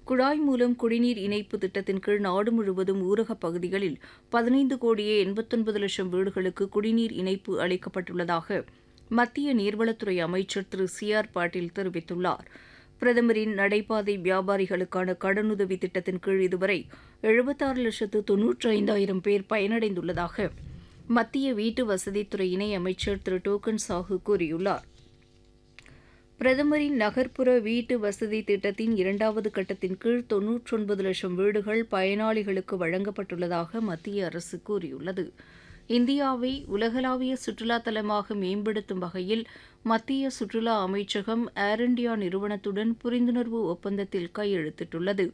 குழாய் மூலம் குடிநீர் இணைப்பு திட்டத்தின் கீழ் நாடு முழுவதும் ஊரகப் பகுதிகளில் பதினைந்து கோடியே எண்பத்தொன்பது லட்சம் வீடுகளுக்கு குடிநீர் இணைப்பு அளிக்கப்பட்டுள்ளதாக மத்திய நீர்வளத்துறை அமைச்சர் திரு சி ஆர் பாட்டீல் தெரிவித்துள்ளார் பிரதமரின் நடைபாதை வியாபாரிகளுக்கான கடனுதவி திட்டத்தின் கீழ் இதுவரை எழுபத்தாறு லட்சத்து தொன்னூற்றி ஐந்தாயிரம் பேர் பயனடைந்துள்ளதாக மத்திய வீட்டு வசதித்துறை இணை அமைச்சர் திரு டோக்கன் சாஹு கூறியுள்ளார் பிரதமரின் நகர்ப்புற வீட்டு வசதி திட்டத்தின் இரண்டாவது கட்டத்தின் கீழ் தொன்னூற்றொன்பது லட்சம் வீடுகள் பயனாளிகளுக்கு வழங்கப்பட்டுள்ளதாக மத்திய அரசு கூறியுள்ளது இந்தியாவை உலகளாவிய சுற்றுலா தலமாக மேம்படுத்தும் வகையில் மத்திய சுற்றுலா அமைச்சகம் ஏர் இண்டியா நிறுவனத்துடன் புரிந்துணர்வு ஒப்பந்தத்தில் கையெழுத்திட்டுள்ளது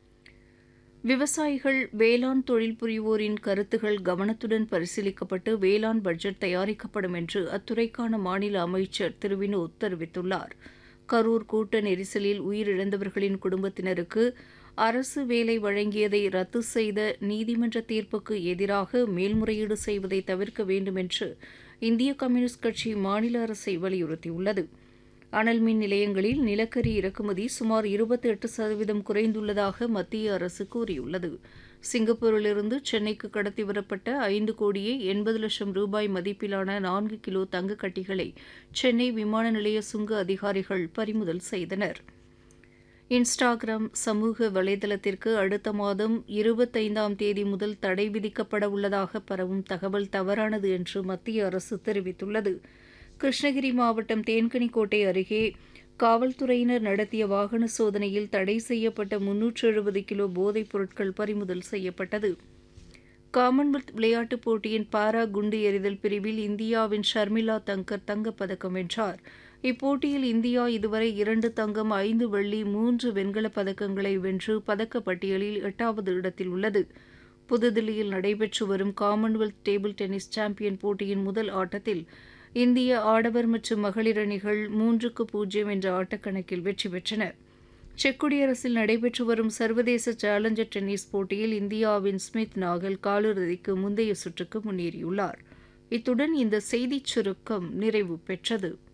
விவசாயிகள் வேளாண் தொழில் புரிவோரின் கருத்துகள் கவனத்துடன் பரிசீலிக்கப்பட்டு வேளாண் பட்ஜெட் தயாரிக்கப்படும் என்று அத்துறைக்கான மாநில அமைச்சர் திரு வினோத் தெரிவித்துள்ளார் கரூர் கூட்ட நெரிசலில் உயிரிழந்தவர்களின் குடும்பத்தினருக்கு அரசு வேலை வழங்கியதை ரத்து செய்த நீதிமன்ற தீர்ப்புக்கு எதிராக மேல்முறையீடு செய்வதை தவிர்க்க வேண்டும் என்று இந்திய கம்யூனிஸ்ட் கட்சி மாநில அரசை வலியுறுத்தியுள்ளது அனல் மின் நிலையங்களில் நிலக்கரி இறக்குமதி சுமார் இருபத்தி எட்டு சதவீதம் குறைந்துள்ளதாக மத்திய அரசு கூறியுள்ளது சிங்கப்பூரிலிருந்து சென்னைக்கு கடத்தி வரப்பட்ட ஐந்து கோடியே எண்பது லட்சம் ரூபாய் மதிப்பிலான நான்கு கிலோ தங்கக் கட்டிகளை சென்னை விமான நிலைய சுங்க அதிகாரிகள் பறிமுதல் செய்தனர் இன்ஸ்டாகிராம் சமூக வலைதளத்திற்கு அடுத்த மாதம் இருபத்தைந்தாம் தேதி முதல் தடை விதிக்கப்பட உள்ளதாக பரவும் தகவல் தவறானது என்று மத்திய அரசு தெரிவித்துள்ளது கிருஷ்ணகிரி மாவட்டம் தேன்கனிக்கோட்டை அருகே காவல்துறையினர் நடத்திய வாகன சோதனையில் தடை செய்யப்பட்ட முன்னூற்று எழுபது கிலோ போதைப் பொருட்கள் பறிமுதல் செய்யப்பட்டது காமன்வெல்த் விளையாட்டுப் போட்டியின் பாரா குண்டு எறிதல் பிரிவில் இந்தியாவின் ஷர்மிளா தங்கர் தங்கப்பதக்கம் வென்றார் இப்போட்டியில் இந்தியா இதுவரை இரண்டு தங்கம் ஐந்து வெள்ளி மூன்று வெண்கலப் பதக்கங்களை வென்று பதக்கப்பட்டியலில் எட்டாவது இடத்தில் உள்ளது புதுதில்லியில் நடைபெற்று வரும் காமன்வெல்த் டேபிள் டென்னிஸ் சாம்பியன் போட்டியின் முதல் ஆட்டத்தில் இந்திய ஆடவர் மற்றும் மகளிர் அணிகள் மூன்றுக்கு பூஜ்ஜியம் என்ற ஆட்டக்கணக்கில் வெற்றி பெற்றன செக் குடியரசில் நடைபெற்று வரும் சர்வதேச சேலஞ்சர் டென்னிஸ் போட்டியில் இந்தியாவின் ஸ்மித் நாகல் காலிறுதிக்கு முந்தைய சுற்றுக்கு முன்னேறியுள்ளார் இத்துடன் இந்த செய்திச் சுருக்கம் நிறைவு பெற்றது